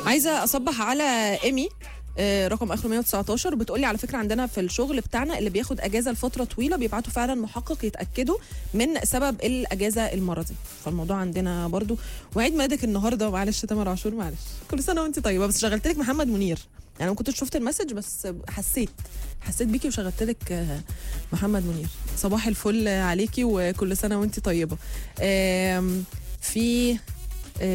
عايزه اصبح على ايمي آه، رقم اخره 119 بتقولي على فكره عندنا في الشغل بتاعنا اللي بياخد اجازه لفتره طويله بيبعتوا فعلا محقق يتاكدوا من سبب الاجازه المرضي فالموضوع عندنا برضو وعيد ميلادك النهارده معلش تامر عاشور معلش كل سنه وانت طيبه بس شغلت لك محمد منير يعني ما كنتش شفت المسج بس حسيت حسيت بيكي وشغلت لك آه، محمد منير صباح الفل عليكي وكل سنه وانت طيبه آم، في